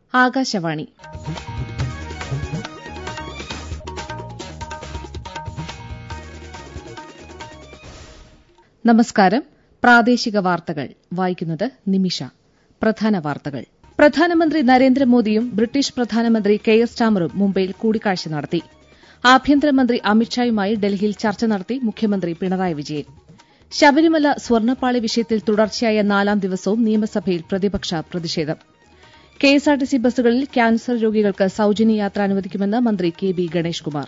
ആകാശവാണി നമസ്കാരം പ്രാദേശിക വാർത്തകൾ വായിക്കുന്നത് നിമിഷ പ്രധാന വാർത്തകൾ പ്രധാനമന്ത്രി നരേന്ദ്രമോദിയും ബ്രിട്ടീഷ് പ്രധാനമന്ത്രി കെ എസ് ടാമറും മുംബൈയിൽ കൂടിക്കാഴ്ച നടത്തി ആഭ്യന്തരമന്ത്രി അമിത്ഷായുമായി ഡൽഹിയിൽ ചർച്ച നടത്തി മുഖ്യമന്ത്രി പിണറായി വിജയൻ ശബരിമല സ്വർണ്ണപ്പാളി വിഷയത്തിൽ തുടർച്ചയായ നാലാം ദിവസവും നിയമസഭയിൽ പ്രതിപക്ഷ പ്രതിഷേധം കെഎസ്ആർടിസി ബസ്സുകളിൽ ക്യാൻസർ രോഗികൾക്ക് സൌജന്യ യാത്ര അനുവദിക്കുമെന്ന് മന്ത്രി K B Ganesh Kumar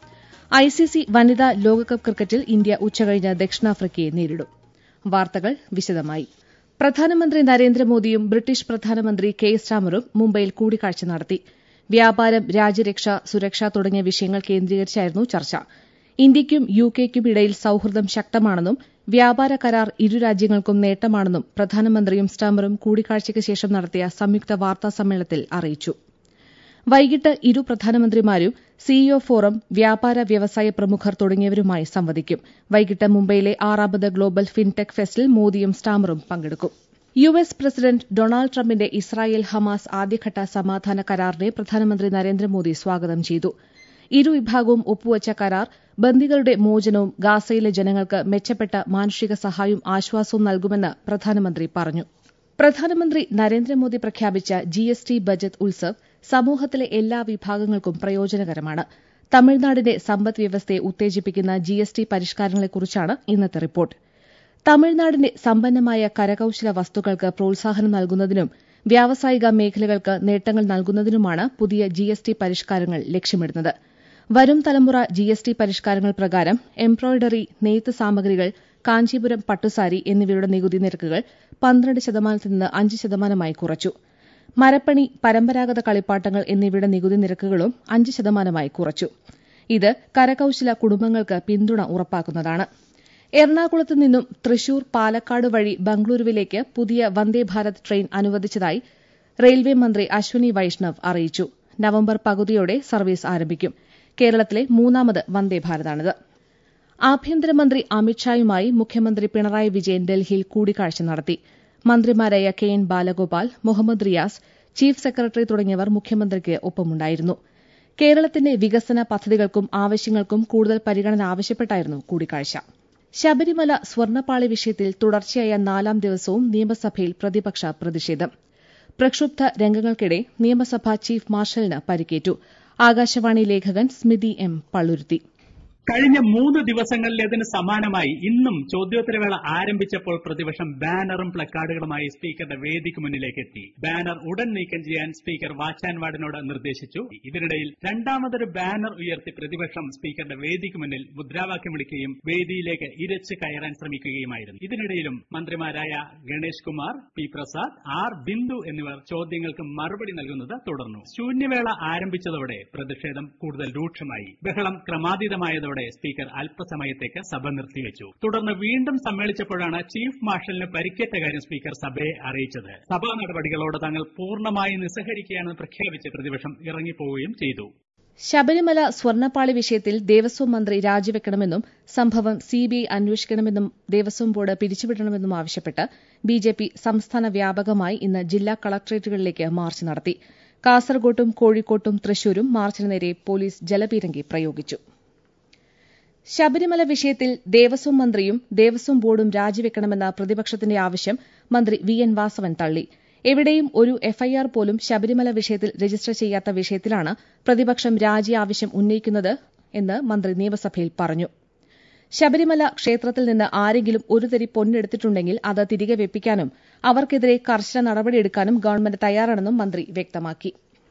ICC വനിതാ ലോകകപ്പ് ക്രിക്കറ്റിൽ ഇന്ത്യ ഉച്ചകഴിഞ്ഞ് ദക്ഷിണാഫ്രിക്കയെ നേരിടും വാർത്തകൾ വിശദമായി പ്രധാനമന്ത്രി നരേന്ദ്രമോദിയും ബ്രിട്ടീഷ് പ്രധാനമന്ത്രി കെ എസ് ടാമറും മുംബൈയിൽ കൂടിക്കാഴ്ച നടത്തി വ്യാപാരം രാജ്യരക്ഷ സുരക്ഷ തുടങ്ങിയ വിഷയങ്ങൾ കേന്ദ്രീകരിച്ചായിരുന്നു ചർച്ച ഇന്ത്യയ്ക്കും യുകെയ്ക്കും ഇടയിൽ സൌഹൃദം ശക്തമാണെന്നും വ്യാപാര കരാർ ഇരു രാജ്യങ്ങൾക്കും നേട്ടമാണെന്നും പ്രധാനമന്ത്രിയും സ്റ്റാമറും കൂടിക്കാഴ്ചയ്ക്ക് ശേഷം നടത്തിയ സംയുക്ത വാർത്താ സമ്മേളനത്തിൽ അറിയിച്ചു വൈകിട്ട് ഇരു പ്രധാനമന്ത്രിമാരും സിഇഒ ഫോറം വ്യാപാര വ്യവസായ പ്രമുഖർ തുടങ്ങിയവരുമായി സംവദിക്കും വൈകിട്ട് മുംബൈയിലെ ആറാമത് ഗ്ലോബൽ ഫിൻടെക് ഫെസ്റ്റിൽ മോദിയും സ്റ്റാമറും പങ്കെടുക്കും യു എസ് പ്രസിഡന്റ് ഡൊണാൾഡ് ട്രംപിന്റെ ഇസ്രായേൽ ഹമാസ് ആദ്യഘട്ട സമാധാന കരാറിനെ പ്രധാനമന്ത്രി നരേന്ദ്രമോദി സ്വാഗതം ചെയ്തു ഇരു വിഭാഗവും ഒപ്പുവച്ച കരാർ ബന്ദികളുടെ മോചനവും ഗാസയിലെ ജനങ്ങൾക്ക് മെച്ചപ്പെട്ട മാനുഷിക സഹായവും ആശ്വാസവും നൽകുമെന്ന് പ്രധാനമന്ത്രി പറഞ്ഞു പ്രധാനമന്ത്രി നരേന്ദ്രമോദി പ്രഖ്യാപിച്ച ജിഎസ്ടി ബജറ്റ് ഉത്സവ് സമൂഹത്തിലെ എല്ലാ വിഭാഗങ്ങൾക്കും പ്രയോജനകരമാണ് തമിഴ്നാടിന്റെ സമ്പദ് വ്യവസ്ഥയെ ഉത്തേജിപ്പിക്കുന്ന ജിഎസ്ടി പരിഷ്കാരങ്ങളെക്കുറിച്ചാണ് ഇന്നത്തെ റിപ്പോർട്ട് തമിഴ്നാടിന്റെ സമ്പന്നമായ കരകൌശല വസ്തുക്കൾക്ക് പ്രോത്സാഹനം നൽകുന്നതിനും വ്യാവസായിക മേഖലകൾക്ക് നേട്ടങ്ങൾ നൽകുന്നതിനുമാണ് പുതിയ ജിഎസ്ടി പരിഷ്കാരങ്ങൾ ലക്ഷ്യമിടുന്നത് വരും തലമുറ ജിഎസ്ടി പരിഷ്കാരങ്ങൾ പ്രകാരം എംബ്രോയിഡറി നെയ്ത്ത് സാമഗ്രികൾ കാഞ്ചീപുരം പട്ടുസാരി എന്നിവയുടെ നികുതി നിരക്കുകൾ പന്ത്രണ്ട് ശതമാനത്തിൽ നിന്ന് അഞ്ച് ശതമാനമായി കുറച്ചു മരപ്പണി പരമ്പരാഗത കളിപ്പാട്ടങ്ങൾ എന്നിവയുടെ നികുതി നിരക്കുകളും അഞ്ച് ശതമാനമായി കുറച്ചു ഇത് കരകൌശല കുടുംബങ്ങൾക്ക് പിന്തുണ ഉറപ്പാക്കുന്നതാണ് എറണാകുളത്ത് നിന്നും തൃശൂർ പാലക്കാട് വഴി ബംഗളൂരുവിലേക്ക് പുതിയ വന്ദേഭാരത് ട്രെയിൻ അനുവദിച്ചതായി റെയിൽവേ മന്ത്രി അശ്വനി വൈഷ്ണവ് അറിയിച്ചു നവംബർ പകുതിയോടെ സർവീസ് ആരംഭിക്കും കേരളത്തിലെ മൂന്നാമത് വന്ദേഭാരതാണിത് ആഭ്യന്തരമന്ത്രി അമിത്ഷായുമായി മുഖ്യമന്ത്രി പിണറായി വിജയൻ ഡൽഹിയിൽ കൂടിക്കാഴ്ച നടത്തി മന്ത്രിമാരായ K N Balagopal Muhammad Riyas chief secretary തുടങ്ങിയവർ മുഖ്യമന്ത്രിക്ക് ഒപ്പമുണ്ടായിരുന്നു കേരളത്തിന്റെ വികസന പദ്ധതികൾക്കും ആവശ്യങ്ങൾക്കും കൂടുതൽ പരിഗണന ആവശ്യപ്പെട്ടായിരുന്നു കൂടിക്കാഴ്ച ശബരിമല സ്വർണ്ണപ്പാളി വിഷയത്തിൽ തുടർച്ചയായ നാലാം ദിവസവും നിയമസഭയിൽ പ്രതിപക്ഷ പ്രതിഷേധം പ്രക്ഷുബ്ധ രംഗങ്ങൾക്കിടെ നിയമസഭാ ചീഫ് മാർഷലിന് പരിക്കേറ്റു ആകാശവാണി ലേഖകൻ സ്മിതി എം പള്ളുരുത്തി കഴിഞ്ഞ മൂന്ന് ദിവസങ്ങളിലേതിന് സമാനമായി ഇന്നും ചോദ്യോത്തരവേള ആരംഭിച്ചപ്പോൾ പ്രതിപക്ഷം ബാനറും പ്ലക്കാർഡുകളുമായി സ്പീക്കറുടെ വേദിക്ക് മുന്നിലേക്ക് എത്തി ബാനർ ഉടൻ നീക്കം ചെയ്യാൻ സ്പീക്കർ വാച്ചാൻ വാർഡിനോട് നിർദ്ദേശിച്ചു ഇതിനിടയിൽ രണ്ടാമതൊരു ബാനർ ഉയർത്തി പ്രതിപക്ഷം സ്പീക്കറുടെ വേദിക്ക് മുന്നിൽ മുദ്രാവാക്യം വിളിക്കുകയും വേദിയിലേക്ക് ഇരച്ച് കയറാൻ ശ്രമിക്കുകയുമായിരുന്നു ഇതിനിടയിലും മന്ത്രിമാരായ ഗണേഷ് കുമാർ പി പ്രസാദ് ആർ ബിന്ദു എന്നിവർ ചോദ്യങ്ങൾക്ക് മറുപടി നൽകുന്നത് തുടർന്നു ശൂന്യവേള ആരംഭിച്ചതോടെ പ്രതിഷേധം കൂടുതൽ രൂക്ഷമായി ബഹളം ക്രമാതീതമായതോടെ ഇതോടെ സ്പീക്കർ അല്പസമയത്തേക്ക് സഭ നിർത്തിവെച്ചു തുടർന്ന് വീണ്ടും സമ്മേളിച്ചപ്പോഴാണ് ചീഫ് മാർഷലിന് പരിക്കേറ്റ കാര്യം സ്പീക്കർ സഭയെ അറിയിച്ചത് സഭാ നടപടികളോട് തങ്ങൾ പൂർണ്ണമായി നിസ്സഹരിക്കുകയാണെന്ന് പ്രഖ്യാപിച്ച് പ്രതിപക്ഷം ഇറങ്ങിപ്പോവുകയും ചെയ്തു ശബരിമല സ്വർണ്ണപ്പാളി വിഷയത്തിൽ ദേവസ്വം മന്ത്രി രാജിവെക്കണമെന്നും സംഭവം സിബിഐ അന്വേഷിക്കണമെന്നും ദേവസ്വം ബോർഡ് പിരിച്ചുവിടണമെന്നും ആവശ്യപ്പെട്ട് ബിജെപി സംസ്ഥാന വ്യാപകമായി ഇന്ന് ജില്ലാ കളക്ടറേറ്റുകളിലേക്ക് മാർച്ച് നടത്തി കാസർകോട്ടും കോഴിക്കോട്ടും തൃശൂരും മാർച്ചിന് നേരെ പോലീസ് ജലപീരങ്കി പ്രയോഗിച്ചു ശബരിമല വിഷയത്തിൽ ദേവസ്വം മന്ത്രിയും ദേവസ്വം ബോർഡും രാജിവെക്കണമെന്ന പ്രതിപക്ഷത്തിന്റെ ആവശ്യം മന്ത്രി വി എൻ വാസവൻ തള്ളി എവിടെയും ഒരു എഫ്ഐആർ പോലും ശബരിമല വിഷയത്തിൽ രജിസ്റ്റർ ചെയ്യാത്ത വിഷയത്തിലാണ് പ്രതിപക്ഷം രാജി ആവശ്യം ഉന്നയിക്കുന്നത് എന്ന് മന്ത്രി നിയമസഭയിൽ പറഞ്ഞു ശബരിമല ക്ഷേത്രത്തിൽ നിന്ന് ആരെങ്കിലും ഒരു തരി പൊന്നെടുത്തിട്ടുണ്ടെങ്കിൽ അത് തിരികെ വെപ്പിക്കാനും അവർക്കെതിരെ കർശന നടപടിയെടുക്കാനും ഗവൺമെന്റ് തയ്യാറാണെന്നും മന്ത്രി വ്യക്തമാക്കി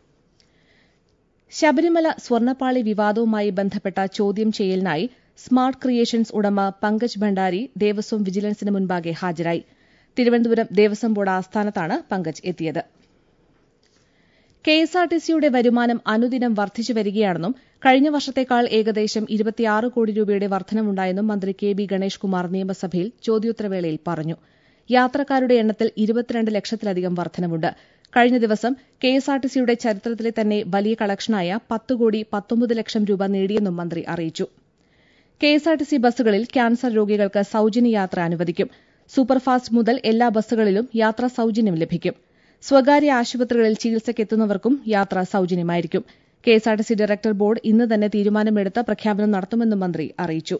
ശബരിമല സ്വർണ്ണപ്പാളി വിവാദവുമായി ബന്ധപ്പെട്ട ചോദ്യം ചെയ്യലിനായി സ്മാർട്ട് ക്രിയേഷൻസ് ഉടമ പങ്കജ് ഭണ്ഡാരി ദേവസ്വം വിജിലൻസിന് മുൻപാകെ ഹാജരായി തിരുവനന്തപുരം ദേവസ്വം ബോർഡ് ആസ്ഥാനത്താണ് പങ്കജ് എത്തിയത് കെഎസ്ആർടിസിയുടെ വരുമാനം അനുദിനം വർദ്ധിച്ചു വരികയാണെന്നും കഴിഞ്ഞ വർഷത്തേക്കാൾ ഏകദേശം ഇരുപത്തിയാറ് കോടി രൂപയുടെ വർധനവുണ്ടായെന്നും മന്ത്രി കെ ബി ഗണേഷ് കുമാർ നിയമസഭയിൽ ചോദ്യോത്തരവേളയിൽ പറഞ്ഞു യാത്രക്കാരുടെ എണ്ണത്തിൽ ഇരുപത്തിരണ്ട് ലക്ഷത്തിലധികം വർധനവുണ്ട് കഴിഞ്ഞ ദിവസം കെഎസ്ആർടിസിയുടെ ചരിത്രത്തിലെ തന്നെ വലിയ കളക്ഷനായ പത്ത് കോടി പത്തൊമ്പത് ലക്ഷം രൂപ നേടിയെന്നും മന്ത്രി അറിയിച്ചു കെഎസ്ആർടിസി ബസ്സുകളിൽ ക്യാൻസർ രോഗികൾക്ക് സൌജന്യ യാത്ര അനുവദിക്കും സൂപ്പർഫാസ്റ്റ് മുതൽ എല്ലാ ബസ്സുകളിലും യാത്രാ സൌജന്യം ലഭിക്കും സ്വകാര്യ ആശുപത്രികളിൽ ചികിത്സയ്ക്കെത്തുന്നവർക്കും യാത്ര സൌജന്യമായിരിക്കും കെഎസ്ആർടിസി ഡയറക്ടർ ബോർഡ് ഇന്ന് തന്നെ തീരുമാനമെടുത്ത് പ്രഖ്യാപനം നടത്തുമെന്നും മന്ത്രി അറിയിച്ചു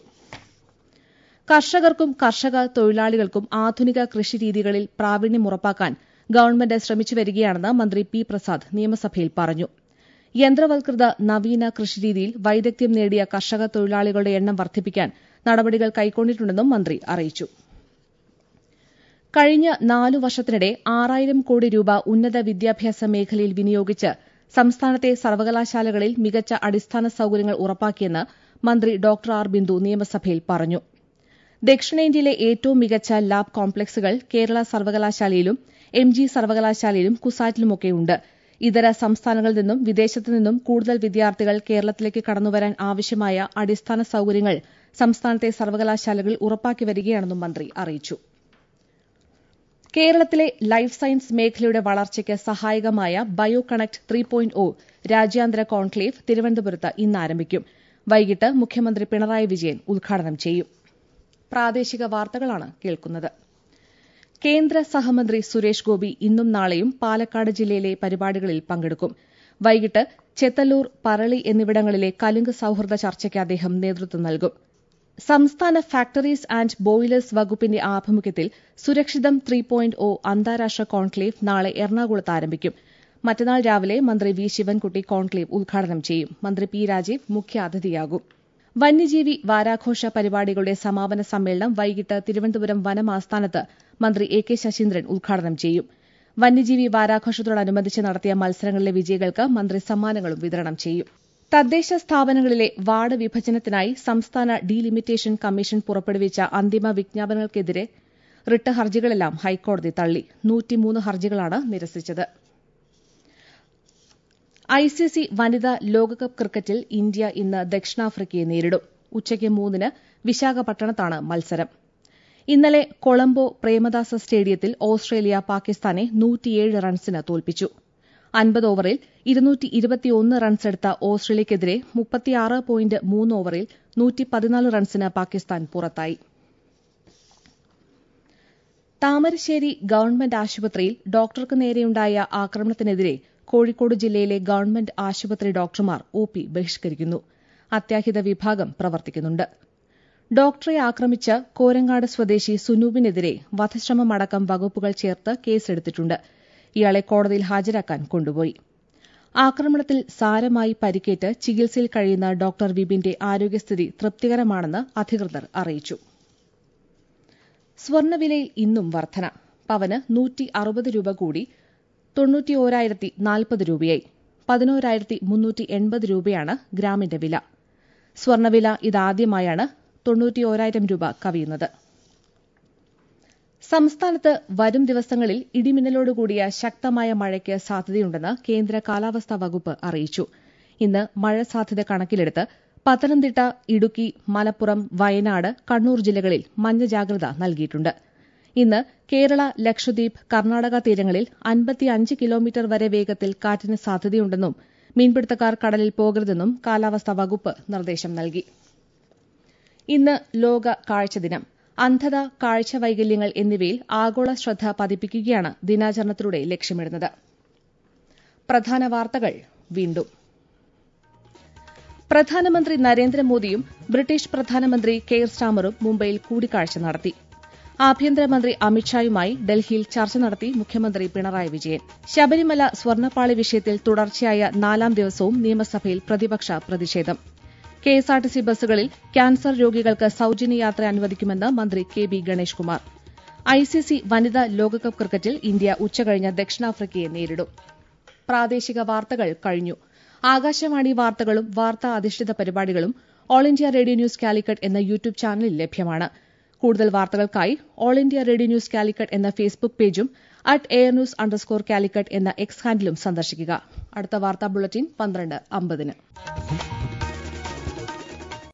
കർഷകർക്കും കർഷക തൊഴിലാളികൾക്കും ആധുനിക കൃഷിരീതികളിൽ പ്രാവീണ്യം ഉറപ്പാക്കാൻ ഗവൺമെന്റ് ശ്രമിച്ചുവരികയാണെന്ന് മന്ത്രി പി പ്രസാദ് നിയമസഭയിൽ പറഞ്ഞു യന്ത്രവൽകൃത നവീന കൃഷിരീതിയിൽ വൈദഗ്ധ്യം നേടിയ കർഷക തൊഴിലാളികളുടെ എണ്ണം വർദ്ധിപ്പിക്കാൻ നടപടികൾ കൈക്കൊണ്ടിട്ടുണ്ടെന്നും മന്ത്രി അറിയിച്ചു കഴിഞ്ഞ നാലു വർഷത്തിനിടെ ആറായിരം കോടി രൂപ ഉന്നത വിദ്യാഭ്യാസ മേഖലയിൽ വിനിയോഗിച്ച് സംസ്ഥാനത്തെ സർവകലാശാലകളിൽ മികച്ച അടിസ്ഥാന സൌകര്യങ്ങൾ ഉറപ്പാക്കിയെന്ന് മന്ത്രി ഡോക്ടർ ആർ ബിന്ദു നിയമസഭയിൽ പറഞ്ഞു ദക്ഷിണേന്ത്യയിലെ ഏറ്റവും മികച്ച ലാബ് കോംപ്ലക്സുകൾ കേരള സർവകലാശാലയിലും എം ജി സർവകലാശാലയിലും കുസാറ്റിലുമൊക്കെയുണ്ട് ഇതര സംസ്ഥാനങ്ങളിൽ നിന്നും വിദേശത്തു നിന്നും കൂടുതൽ വിദ്യാർത്ഥികൾ കേരളത്തിലേക്ക് കടന്നുവരാൻ ആവശ്യമായ അടിസ്ഥാന സൌകര്യങ്ങൾ സംസ്ഥാനത്തെ സർവകലാശാലകൾ ഉറപ്പാക്കി വരികയാണെന്നും മന്ത്രി അറിയിച്ചു കേരളത്തിലെ ലൈഫ് സയൻസ് മേഖലയുടെ വളർച്ചയ്ക്ക് സഹായകമായ bio connect three point O രാജ്യാന്തര കോൺക്ലേവ് തിരുവനന്തപുരത്ത് ഇന്ന് ആരംഭിക്കും വൈകിട്ട് മുഖ്യമന്ത്രി പിണറായി വിജയൻ ഉദ്ഘാടനം ചെയ്യും പ്രാദേശിക വാർത്തകളാണ് കേൾക്കുന്നത് കേന്ദ്ര സഹമന്ത്രി സുരേഷ് ഗോപി ഇന്നും നാളെയും പാലക്കാട് ജില്ലയിലെ പരിപാടികളിൽ പങ്കെടുക്കും വൈകിട്ട് ചെത്തല്ലൂർ പറളി എന്നിവിടങ്ങളിലെ കലുങ്ക് സൌഹൃദ ചർച്ചയ്ക്ക് അദ്ദേഹം നേതൃത്വം നൽകും സംസ്ഥാന ഫാക്ടറീസ് ആൻഡ് ബോയിലേഴ്സ് വകുപ്പിന്റെ ആഭിമുഖ്യത്തിൽ സുരക്ഷിതം ത്രീ പോയിന്റ് ഒ അന്താരാഷ്ട്ര കോൺക്ലേവ് നാളെ എറണാകുളത്ത് ആരംഭിക്കും മറ്റന്നാൾ രാവിലെ മന്ത്രി വി ശിവൻകുട്ടി കോൺക്ലേവ് ഉദ്ഘാടനം ചെയ്യും മന്ത്രി പി രാജീവ് മുഖ്യാതിഥിയാകും വന്യജീവി വാരാഘോഷ പരിപാടികളുടെ സമാപന സമ്മേളനം വൈകിട്ട് തിരുവനന്തപുരം വനം ആസ്ഥാനത്ത് മന്ത്രി എ കെ ശശീന്ദ്രൻ ഉദ്ഘാടനം ചെയ്യും വന്യജീവി വാരാഘോഷത്തോടനുബന്ധിച്ച് നടത്തിയ മത്സരങ്ങളിലെ വിജയികൾക്ക് മന്ത്രി സമ്മാനങ്ങളും വിതരണം ചെയ്യും തദ്ദേശ സ്ഥാപനങ്ങളിലെ വാർഡ് വിഭജനത്തിനായി സംസ്ഥാന ഡീലിമിറ്റേഷൻ കമ്മീഷൻ പുറപ്പെടുവിച്ച അന്തിമ വിജ്ഞാപനങ്ങൾക്കെതിരെ റിട്ട് ഹർജികളെല്ലാം ഹൈക്കോടതി തള്ളി നൂറ്റിമൂന്ന് ഹർജികളാണ് നിരസിച്ചത് ഐസിസി വനിതാ ലോകകപ്പ് ക്രിക്കറ്റിൽ ഇന്ത്യ ഇന്ന് ദക്ഷിണാഫ്രിക്കയെ നേരിടും ഉച്ചയ്ക്ക് മൂന്നിന് വിശാഖപട്ടണത്താണ് മത്സരം ഇന്നലെ കൊളംബോ പ്രേമദാസ സ്റ്റേഡിയത്തിൽ ഓസ്ട്രേലിയ പാകിസ്ഥാനെ നൂറ്റിയേഴ് റൺസിന് തോൽപ്പിച്ചു അൻപത് ഓവറിൽ ഇരുന്നൂറ്റി ഇരുപത്തിയൊന്ന് റൺസെടുത്ത ഓസ്ട്രേലിയയ്ക്കെതിരെ മുപ്പത്തിയാറ് പോയിന്റ് മൂന്ന് ഓവറിൽ നൂറ്റി പതിനാല് റൺസിന് പാകിസ്ഥാൻ പുറത്തായി താമരശ്ശേരി ഗവൺമെന്റ് ആശുപത്രിയിൽ ഡോക്ടർക്ക് നേരെയുണ്ടായ ആക്രമണത്തിനെതിരെ കോഴിക്കോട് ജില്ലയിലെ ഗവൺമെന്റ് ആശുപത്രി ഡോക്ടർമാർ ഒ പി ബഹിഷ്കരിക്കുന്നു അത്യാഹിത വിഭാഗം പ്രവർത്തിക്കുന്നുണ്ട് ഡോക്ടറെ ആക്രമിച്ച കോരങ്ങാട് സ്വദേശി സുനൂപിനെതിരെ വധശ്രമമടക്കം വകുപ്പുകൾ ചേർത്ത് കേസെടുത്തിട്ടുണ്ട് ഇയാളെ കോടതിയിൽ ഹാജരാക്കാൻ കൊണ്ടുപോയി ആക്രമണത്തിൽ സാരമായി പരിക്കേറ്റ് ചികിത്സയിൽ കഴിയുന്ന ഡോക്ടർ വിപിന്റെ ആരോഗ്യസ്ഥിതി തൃപ്തികരമാണെന്ന് അധികൃതർ അറിയിച്ചു സ്വർണ്ണവിലയിൽ ഇന്നും വർധന പവന് നൂറ്റി അറുപത് രൂപ കൂടി തൊണ്ണൂറ്റിയോരായിരത്തി നാൽപ്പത് രൂപയായി പതിനോരായിരത്തി മുന്നൂറ്റി എൺപത് രൂപയാണ് ഗ്രാമിന്റെ വില സ്വർണ്ണവില ഇതാദ്യമായാണ് തൊണ്ണൂറ്റിയോരായിരം രൂപ കവിയുന്നത് സംസ്ഥാനത്ത് വരും ദിവസങ്ങളിൽ ഇടിമിന്നലോടുകൂടിയ ശക്തമായ മഴയ്ക്ക് സാധ്യതയുണ്ടെന്ന് കേന്ദ്ര കാലാവസ്ഥാ വകുപ്പ് അറിയിച്ചു ഇന്ന് മഴ സാധ്യത കണക്കിലെടുത്ത് പത്തനംതിട്ട ഇടുക്കി മലപ്പുറം വയനാട് കണ്ണൂർ ജില്ലകളിൽ മഞ്ഞ ജാഗ്രത നൽകിയിട്ടുണ്ട് ഇന്ന് കേരള ലക്ഷദ്വീപ് കർണാടക തീരങ്ങളിൽ അൻപത്തിയഞ്ച് കിലോമീറ്റർ വരെ വേഗത്തിൽ കാറ്റിന് സാധ്യതയുണ്ടെന്നും മീൻപിടുത്തക്കാർ കടലിൽ പോകരുതെന്നും കാലാവസ്ഥാ വകുപ്പ് നിർദ്ദേശം നൽകി ഇന്ന് ലോക കാഴ്ച ദിനം അന്ധത കാഴ്ച വൈകല്യങ്ങൾ എന്നിവയിൽ ആഗോള ശ്രദ്ധ പതിപ്പിക്കുകയാണ് ദിനാചരണത്തിലൂടെ ലക്ഷ്യമിടുന്നത് പ്രധാന വാർത്തകൾ വീണ്ടും പ്രധാനമന്ത്രി നരേന്ദ്രമോദിയും ബ്രിട്ടീഷ് പ്രധാനമന്ത്രി കെയർ സ്റ്റാമറും മുംബൈയിൽ കൂടിക്കാഴ്ച നടത്തി ആഭ്യന്തരമന്ത്രി അമിത്ഷായുമായി ഡൽഹിയിൽ ചർച്ച നടത്തി മുഖ്യമന്ത്രി പിണറായി വിജയൻ ശബരിമല സ്വർണ്ണപ്പാളി വിഷയത്തിൽ തുടർച്ചയായ നാലാം ദിവസവും നിയമസഭയിൽ പ്രതിപക്ഷ പ്രതിഷേധം കെഎസ്ആർടിസി ബസ്സുകളിൽ ക്യാൻസർ രോഗികൾക്ക് സൌജന്യ യാത്ര അനുവദിക്കുമെന്ന് മന്ത്രി K B Ganesh Kumar ICC വനിതാ ലോകകപ്പ് ക്രിക്കറ്റിൽ ഇന്ത്യ ഉച്ചകഴിഞ്ഞ് ദക്ഷിണാഫ്രിക്കയെ നേരിടും പ്രാദേശിക വാർത്തകൾ കഴിഞ്ഞു ആകാശവാണി വാർത്തകളും വാർത്താ അധിഷ്ഠിത പരിപാടികളും All India Radio News Calicut എന്ന യൂട്യൂബ് ചാനലിൽ ലഭ്യമാണ് കൂടുതൽ വാർത്തകൾക്കായി All India Radio News Calicut എന്ന ഫേസ്ബുക്ക് പേജും at air news underscore Calicut എന്ന എക്സ് ഹാൻഡിലും സന്ദർശിക്കുക അടുത്ത വാർത്താ ബുള്ളറ്റിൻ പന്ത്രണ്ട് അമ്പതിന്